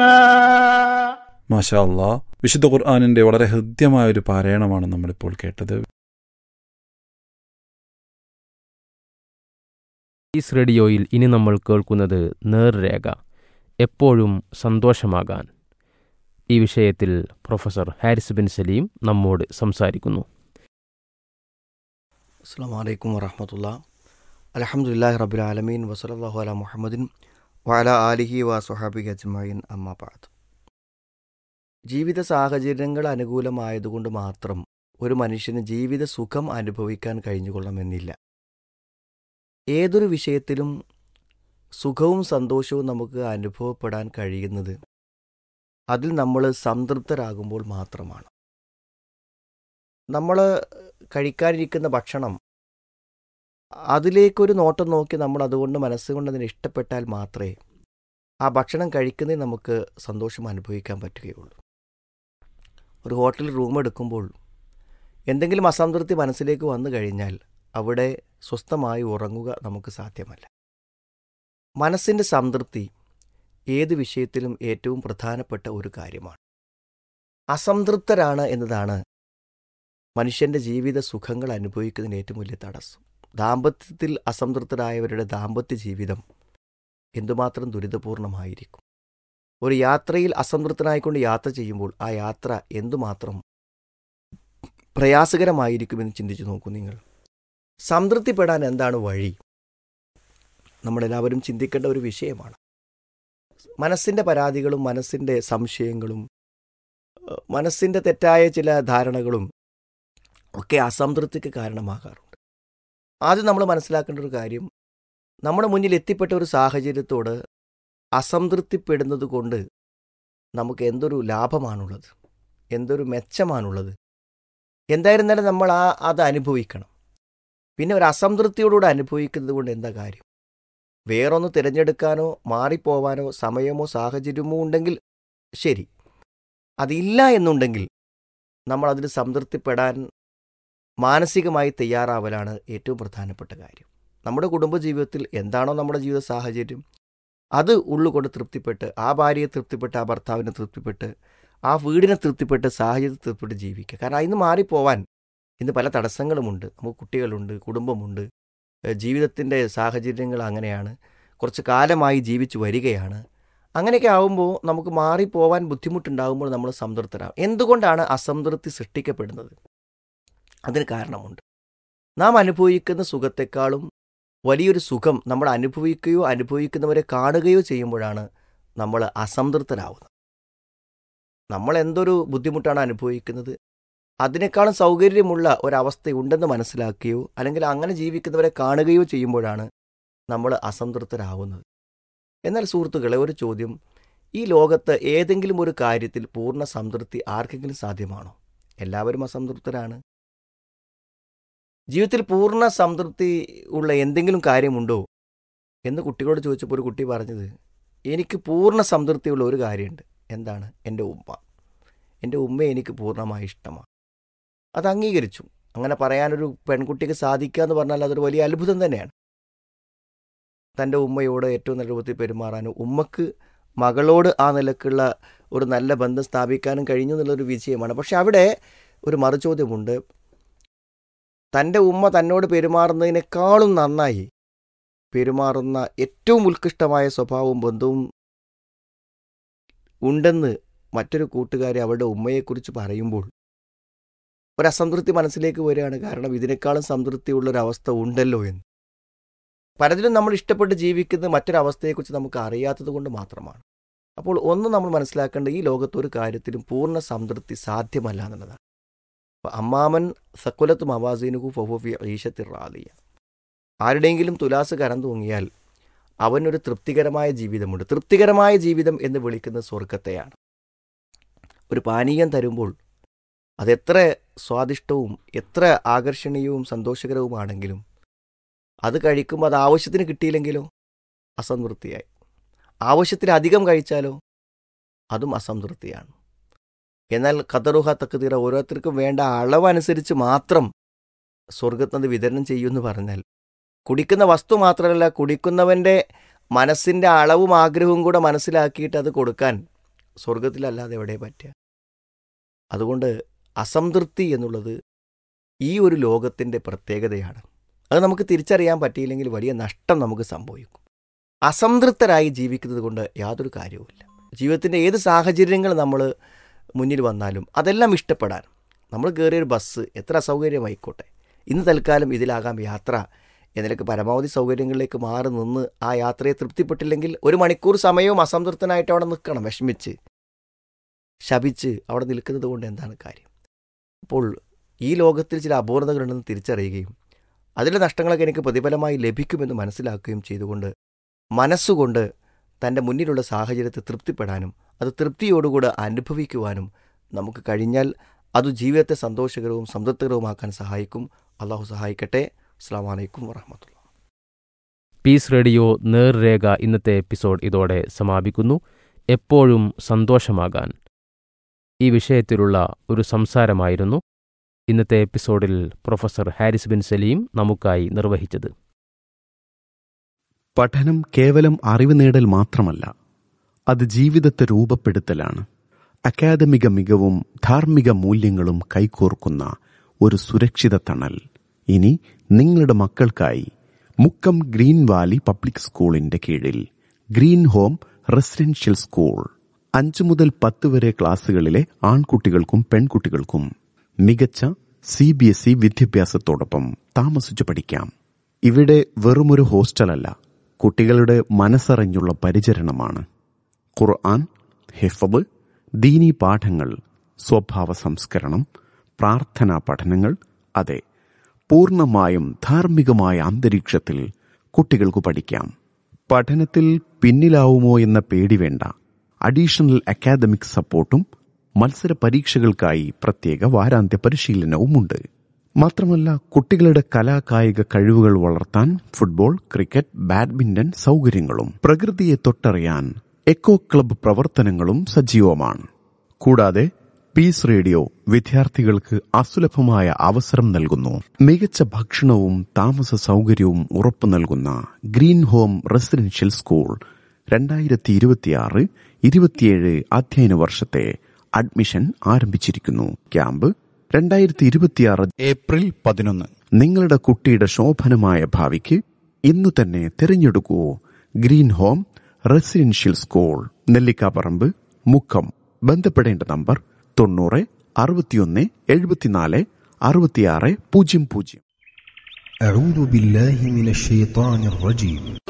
لنا മാഷാ അള്ളാ വിശുദ്ധ ഖുർആാനിന്റെ വളരെ ഹൃദ്യമായ ഒരു പാരായണമാണ് നമ്മളിപ്പോൾ കേട്ടത് ഈസ് റേഡിയോയിൽ ഇനി നമ്മൾ കേൾക്കുന്നത് നേർരേഖ എപ്പോഴും സന്തോഷമാകാൻ ഈ വിഷയത്തിൽ പ്രൊഫസർ ഹാരിസ് ബിൻ സലീം നമ്മോട് സംസാരിക്കുന്നു അസ്സാം വലൈക്കും വറഹമത്തുള്ള അലഹമുല്ലാ റബുൽ ആലമീൻ വസലല്ലാഹു അല മുഹമ്മദിൻ വഅല ആലിഹി വ സുഹാബി അജ്മീൻ അമ്മാബാദ് ജീവിത സാഹചര്യങ്ങൾ അനുകൂലമായതുകൊണ്ട് മാത്രം ഒരു മനുഷ്യന് ജീവിത സുഖം അനുഭവിക്കാൻ കഴിഞ്ഞുകൊള്ളണമെന്നില്ല ഏതൊരു വിഷയത്തിലും സുഖവും സന്തോഷവും നമുക്ക് അനുഭവപ്പെടാൻ കഴിയുന്നത് അതിൽ നമ്മൾ സംതൃപ്തരാകുമ്പോൾ മാത്രമാണ് നമ്മൾ കഴിക്കാനിരിക്കുന്ന ഭക്ഷണം അതിലേക്കൊരു നോട്ടം നോക്കി നമ്മൾ അതുകൊണ്ട് മനസ്സുകൊണ്ട് അതിനെ ഇഷ്ടപ്പെട്ടാൽ മാത്രമേ ആ ഭക്ഷണം കഴിക്കുന്നതിൽ നമുക്ക് സന്തോഷം അനുഭവിക്കാൻ പറ്റുകയുള്ളൂ ഒരു ഹോട്ടലിൽ റൂം എടുക്കുമ്പോൾ എന്തെങ്കിലും അസംതൃപ്തി മനസ്സിലേക്ക് വന്നു കഴിഞ്ഞാൽ അവിടെ സ്വസ്ഥമായി ഉറങ്ങുക നമുക്ക് സാധ്യമല്ല മനസ്സിൻ്റെ സംതൃപ്തി ഏത് വിഷയത്തിലും ഏറ്റവും പ്രധാനപ്പെട്ട ഒരു കാര്യമാണ് അസംതൃപ്തരാണ് എന്നതാണ് മനുഷ്യൻ്റെ ജീവിത സുഖങ്ങൾ അനുഭവിക്കുന്നതിന് ഏറ്റവും വലിയ തടസ്സം ദാമ്പത്യത്തിൽ അസംതൃപ്തരായവരുടെ ദാമ്പത്യ ജീവിതം എന്തുമാത്രം ദുരിതപൂർണമായിരിക്കും ഒരു യാത്രയിൽ അസംതൃപ്തനായിക്കൊണ്ട് യാത്ര ചെയ്യുമ്പോൾ ആ യാത്ര എന്തുമാത്രം പ്രയാസകരമായിരിക്കുമെന്ന് ചിന്തിച്ചു നോക്കൂ നിങ്ങൾ സംതൃപ്തിപ്പെടാൻ എന്താണ് വഴി നമ്മളെല്ലാവരും ചിന്തിക്കേണ്ട ഒരു വിഷയമാണ് മനസ്സിൻ്റെ പരാതികളും മനസ്സിൻ്റെ സംശയങ്ങളും ഏഹ്, മനസ്സിൻ്റെ തെറ്റായ ചില ധാരണകളും ഒക്കെ അസംതൃപ്തിക്ക് കാരണമാകാറുണ്ട് ആദ്യം നമ്മൾ മനസ്സിലാക്കേണ്ട ഒരു കാര്യം നമ്മുടെ മുന്നിൽ എത്തിപ്പെട്ട ഒരു സാഹചര്യത്തോട് അസംതൃപ്തിപ്പെടുന്നത് കൊണ്ട് നമുക്ക് എന്തൊരു ലാഭമാണുള്ളത് എന്തൊരു മെച്ചമാണുള്ളത് എന്തായിരുന്നാലും നമ്മൾ ആ അത് അനുഭവിക്കണം പിന്നെ ഒരു അസംതൃപ്തിയോടുകൂടെ അനുഭവിക്കുന്നത് കൊണ്ട് എന്താ കാര്യം വേറൊന്ന് തിരഞ്ഞെടുക്കാനോ മാറിപ്പോവാനോ സമയമോ സാഹചര്യമോ ഉണ്ടെങ്കിൽ ശരി അതില്ല എന്നുണ്ടെങ്കിൽ നമ്മൾ അതിൽ സംതൃപ്തിപ്പെടാൻ മാനസികമായി തയ്യാറാവലാണ് ഏറ്റവും പ്രധാനപ്പെട്ട കാര്യം നമ്മുടെ കുടുംബജീവിതത്തിൽ എന്താണോ നമ്മുടെ ജീവിത സാഹചര്യം അത് ഉള്ളുകൊണ്ട് തൃപ്തിപ്പെട്ട് ആ ഭാര്യയെ തൃപ്തിപ്പെട്ട് ആ ഭർത്താവിനെ തൃപ്തിപ്പെട്ട് ആ വീടിനെ തൃപ്തിപ്പെട്ട് സാഹചര്യത്തെ തൃപ്തിപ്പെട്ട് ജീവിക്കുക കാരണം ഇന്ന് മാറിപ്പോവാൻ ഇന്ന് പല തടസ്സങ്ങളുമുണ്ട് നമുക്ക് കുട്ടികളുണ്ട് കുടുംബമുണ്ട് ഏഹ് ജീവിതത്തിൻ്റെ സാഹചര്യങ്ങൾ അങ്ങനെയാണ് കുറച്ച് കാലമായി ജീവിച്ചു വരികയാണ് അങ്ങനെയൊക്കെ ആകുമ്പോൾ നമുക്ക് മാറിപ്പോവാൻ ബുദ്ധിമുട്ടുണ്ടാകുമ്പോൾ നമ്മൾ സംതൃപ്തരാകും എന്തുകൊണ്ടാണ് അസംതൃപ്തി സൃഷ്ടിക്കപ്പെടുന്നത് അതിന് കാരണമുണ്ട് നാം അനുഭവിക്കുന്ന സുഖത്തെക്കാളും വലിയൊരു സുഖം നമ്മൾ അനുഭവിക്കുകയോ അനുഭവിക്കുന്നവരെ കാണുകയോ ചെയ്യുമ്പോഴാണ് നമ്മൾ അസംതൃപ്തരാവുന്നത് നമ്മൾ എന്തൊരു ബുദ്ധിമുട്ടാണ് അനുഭവിക്കുന്നത് അതിനേക്കാളും സൗകര്യമുള്ള ഒരവസ്ഥയുണ്ടെന്ന് മനസ്സിലാക്കുകയോ അല്ലെങ്കിൽ അങ്ങനെ ജീവിക്കുന്നവരെ കാണുകയോ ചെയ്യുമ്പോഴാണ് നമ്മൾ അസംതൃപ്തരാവുന്നത് എന്നാൽ സുഹൃത്തുക്കളെ ഒരു ചോദ്യം ഈ ലോകത്ത് ഏതെങ്കിലും ഒരു കാര്യത്തിൽ പൂർണ്ണ സംതൃപ്തി ആർക്കെങ്കിലും സാധ്യമാണോ എല്ലാവരും അസംതൃപ്തരാണ് ജീവിതത്തിൽ പൂർണ്ണ സംതൃപ്തി ഉള്ള എന്തെങ്കിലും കാര്യമുണ്ടോ എന്ന് കുട്ടികളോട് ചോദിച്ചപ്പോൾ ഒരു കുട്ടി പറഞ്ഞത് എനിക്ക് പൂർണ്ണ സംതൃപ്തിയുള്ള ഒരു കാര്യമുണ്ട് എന്താണ് എൻ്റെ ഉമ്മ എൻ്റെ ഉമ്മയെ എനിക്ക് പൂർണ്ണമായി ഇഷ്ടമാണ് അത് അംഗീകരിച്ചു അങ്ങനെ പറയാനൊരു പെൺകുട്ടിക്ക് സാധിക്കുക എന്ന് പറഞ്ഞാൽ അതൊരു വലിയ അത്ഭുതം തന്നെയാണ് തൻ്റെ ഉമ്മയോട് ഏറ്റവും നല്ല രൂപത്തിൽ പെരുമാറാനും ഉമ്മക്ക് മകളോട് ആ നിലക്കുള്ള ഒരു നല്ല ബന്ധം സ്ഥാപിക്കാനും കഴിഞ്ഞു എന്നുള്ളൊരു വിജയമാണ് പക്ഷെ അവിടെ ഒരു മറുചോദ്യമുണ്ട് തൻ്റെ ഉമ്മ തന്നോട് പെരുമാറുന്നതിനേക്കാളും നന്നായി പെരുമാറുന്ന ഏറ്റവും ഉത്കൃഷ്ടമായ സ്വഭാവവും ബന്ധവും ഉണ്ടെന്ന് മറ്റൊരു കൂട്ടുകാരി അവളുടെ ഉമ്മയെക്കുറിച്ച് പറയുമ്പോൾ ഒരു അസംതൃപ്തി മനസ്സിലേക്ക് വരികയാണ് കാരണം ഇതിനേക്കാളും സംതൃപ്തിയുള്ള ഒരു അവസ്ഥ ഉണ്ടല്ലോ എന്ന് പലതിലും നമ്മൾ ഇഷ്ടപ്പെട്ട് ജീവിക്കുന്നത് മറ്റൊരവസ്ഥയെക്കുറിച്ച് നമുക്ക് അറിയാത്തത് കൊണ്ട് മാത്രമാണ് അപ്പോൾ ഒന്ന് നമ്മൾ മനസ്സിലാക്കേണ്ട ഈ ലോകത്ത് ഒരു കാര്യത്തിലും പൂർണ്ണ സംതൃപ്തി സാധ്യമല്ല എന്നുള്ളതാണ് അപ്പോൾ അമ്മാമൻ സക്കുലത്ത് മവാസീനുഹു ഫഹുഫി ഈശത്തി റാലിയ ആരുടെയെങ്കിലും തുലാസ് കരം തൂങ്ങിയാൽ അവനൊരു തൃപ്തികരമായ ജീവിതമുണ്ട് തൃപ്തികരമായ ജീവിതം എന്ന് വിളിക്കുന്നത് സ്വർഗത്തെയാണ് ഒരു പാനീയം തരുമ്പോൾ അതെത്ര സ്വാദിഷ്ടവും എത്ര ആകർഷണീയവും സന്തോഷകരവുമാണെങ്കിലും അത് കഴിക്കുമ്പോൾ അത് ആവശ്യത്തിന് കിട്ടിയില്ലെങ്കിലോ അസംതൃപ്തിയായി ആവശ്യത്തിലധികം കഴിച്ചാലോ അതും അസംതൃപ്തിയാണ് എന്നാൽ ഖദറുഹ തക്കുതീറ ഓരോരുത്തർക്കും വേണ്ട അളവനുസരിച്ച് മാത്രം സ്വർഗത്തത് വിതരണം ചെയ്യുമെന്ന് പറഞ്ഞാൽ കുടിക്കുന്ന വസ്തു മാത്രമല്ല കുടിക്കുന്നവൻ്റെ മനസ്സിൻ്റെ അളവും ആഗ്രഹവും കൂടെ മനസ്സിലാക്കിയിട്ട് അത് കൊടുക്കാൻ സ്വർഗത്തിലല്ലാതെ എവിടെ പറ്റുക അതുകൊണ്ട് അസംതൃപ്തി എന്നുള്ളത് ഈ ഒരു ലോകത്തിൻ്റെ പ്രത്യേകതയാണ് അത് നമുക്ക് തിരിച്ചറിയാൻ പറ്റിയില്ലെങ്കിൽ വലിയ നഷ്ടം നമുക്ക് സംഭവിക്കും അസംതൃപ്തരായി ജീവിക്കുന്നത് കൊണ്ട് യാതൊരു കാര്യവുമില്ല ജീവിതത്തിൻ്റെ ഏത് സാഹചര്യങ്ങൾ നമ്മൾ മുന്നിൽ വന്നാലും അതെല്ലാം ഇഷ്ടപ്പെടാൻ നമ്മൾ കയറിയൊരു ബസ് എത്ര അസൗകര്യമായിക്കോട്ടെ ഇന്ന് തൽക്കാലം ഇതിലാകാം യാത്ര എന്നതിലേക്ക് പരമാവധി സൗകര്യങ്ങളിലേക്ക് മാറി നിന്ന് ആ യാത്രയെ തൃപ്തിപ്പെട്ടില്ലെങ്കിൽ ഒരു മണിക്കൂർ സമയവും അസംതൃപ്തനായിട്ട് അവിടെ നിൽക്കണം വിഷമിച്ച് ശപിച്ച് അവിടെ നിൽക്കുന്നത് കൊണ്ട് എന്താണ് കാര്യം അപ്പോൾ ഈ ലോകത്തിൽ ചില അപൂർണതകളുണ്ടെന്ന് തിരിച്ചറിയുകയും അതിലെ നഷ്ടങ്ങളൊക്കെ എനിക്ക് പ്രതിഫലമായി ലഭിക്കുമെന്ന് മനസ്സിലാക്കുകയും ചെയ്തുകൊണ്ട് മനസ്സുകൊണ്ട് തൻ്റെ മുന്നിലുള്ള സാഹചര്യത്തെ തൃപ്തിപ്പെടാനും അത് തൃപ്തിയോടുകൂടെ അനുഭവിക്കുവാനും നമുക്ക് കഴിഞ്ഞാൽ അത് ജീവിതത്തെ സന്തോഷകരവും സംതൃപ്തികരവുമാക്കാൻ സഹായിക്കും അള്ളാഹു സഹായിക്കട്ടെ അസ്സാം വലൈക്കും വറഹമത്തുള്ള പീസ് റേഡിയോ നേർരേഖ ഇന്നത്തെ എപ്പിസോഡ് ഇതോടെ സമാപിക്കുന്നു എപ്പോഴും സന്തോഷമാകാൻ ഈ വിഷയത്തിലുള്ള ഒരു സംസാരമായിരുന്നു ഇന്നത്തെ എപ്പിസോഡിൽ പ്രൊഫസർ ഹാരിസ് ബിൻ സലീം നമുക്കായി നിർവഹിച്ചത് പഠനം കേവലം അറിവ് നേടൽ മാത്രമല്ല അത് ജീവിതത്തെ രൂപപ്പെടുത്തലാണ് അക്കാദമിക മികവും ധാർമ്മിക മൂല്യങ്ങളും കൈകോർക്കുന്ന ഒരു സുരക്ഷിത തണൽ ഇനി നിങ്ങളുടെ മക്കൾക്കായി മുക്കം ഗ്രീൻ വാലി പബ്ലിക് സ്കൂളിന്റെ കീഴിൽ ഗ്രീൻ ഹോം റെസിഡൻഷ്യൽ സ്കൂൾ അഞ്ചു മുതൽ പത്ത് വരെ ക്ലാസ്സുകളിലെ ആൺകുട്ടികൾക്കും പെൺകുട്ടികൾക്കും മികച്ച സി ബി എസ് ഇ വിദ്യാഭ്യാസത്തോടൊപ്പം താമസിച്ചു പഠിക്കാം ഇവിടെ വെറുമൊരു ഹോസ്റ്റലല്ല കുട്ടികളുടെ മനസ്സറിഞ്ഞുള്ള പരിചരണമാണ് ഖുർആൻ ഹിഫബ് ദീനി പാഠങ്ങൾ സ്വഭാവ സംസ്കരണം പ്രാർത്ഥനാ പഠനങ്ങൾ അതെ പൂർണ്ണമായും ധാർമ്മികമായ അന്തരീക്ഷത്തിൽ കുട്ടികൾക്ക് പഠിക്കാം പഠനത്തിൽ പിന്നിലാവുമോ എന്ന പേടി വേണ്ട അഡീഷണൽ അക്കാദമിക് സപ്പോർട്ടും മത്സര പരീക്ഷകൾക്കായി പ്രത്യേക വാരാന്ത്യ പരിശീലനവുമുണ്ട് മാത്രമല്ല കുട്ടികളുടെ കലാകായിക കഴിവുകൾ വളർത്താൻ ഫുട്ബോൾ ക്രിക്കറ്റ് ബാഡ്മിന്റൺ സൗകര്യങ്ങളും പ്രകൃതിയെ തൊട്ടറിയാൻ എക്കോ ക്ലബ്ബ് പ്രവർത്തനങ്ങളും സജീവമാണ് കൂടാതെ പീസ് റേഡിയോ വിദ്യാർത്ഥികൾക്ക് അസുലഭമായ അവസരം നൽകുന്നു മികച്ച ഭക്ഷണവും താമസ സൗകര്യവും ഉറപ്പു നൽകുന്ന ഗ്രീൻ ഹോം റെസിഡൻഷ്യൽ സ്കൂൾ രണ്ടായിരത്തി ഇരുപത്തിയാറ് ഇരുപത്തിയേഴ് അധ്യയന വർഷത്തെ അഡ്മിഷൻ ആരംഭിച്ചിരിക്കുന്നു ക്യാമ്പ് രണ്ടായിരത്തി ഇരുപത്തിയാറ് ഏപ്രിൽ പതിനൊന്ന് നിങ്ങളുടെ കുട്ടിയുടെ ശോഭനമായ ഭാവിക്ക് ഇന്നു തന്നെ തിരഞ്ഞെടുക്കൂ Green Home Residential School Nellikkaparamba Mukkam ബന്ധപ്പെടേണ്ട നമ്പർ തൊണ്ണൂറ് അറുപത്തിയൊന്ന് എഴുപത്തിനാല് അറുപത്തിയാറ് പൂജ്യം പൂജ്യം أعوذ بالله من الشيطان الرجيم